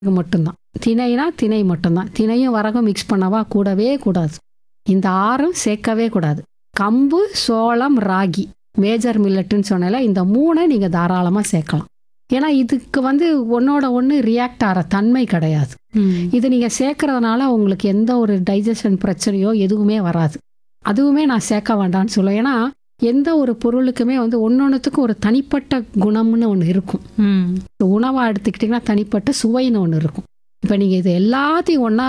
இது மட்டும்தான் திணைனா திணை மட்டும்தான் திணையும் வரகும் மிக்ஸ் பண்ணவா கூடவே கூடாது இந்த ஆறும் சேர்க்கவே கூடாது கம்பு சோளம் ராகி மேஜர் மில்லட்டுன்னு சொன்னால இந்த மூணை நீங்கள் தாராளமாக சேர்க்கலாம் ஏன்னா இதுக்கு வந்து ஒன்னோட ஒன்று ரியாக்ட் ஆகிற தன்மை கிடையாது இது நீங்கள் சேர்க்கறதுனால உங்களுக்கு எந்த ஒரு டைஜஷன் பிரச்சனையோ எதுவுமே வராது அதுவுமே நான் சேர்க்க வேண்டாம்னு சொல்லுவேன் ஏன்னா எந்த ஒரு பொருளுக்குமே வந்து ஒன்னொன்றுத்துக்கும் ஒரு தனிப்பட்ட குணம்னு ஒன்று இருக்கும் ம் உணவாக எடுத்துக்கிட்டிங்கன்னா தனிப்பட்ட சுவைன்னு ஒன்று இருக்கும் இப்போ நீங்கள் இது எல்லாத்தையும் ஒன்றா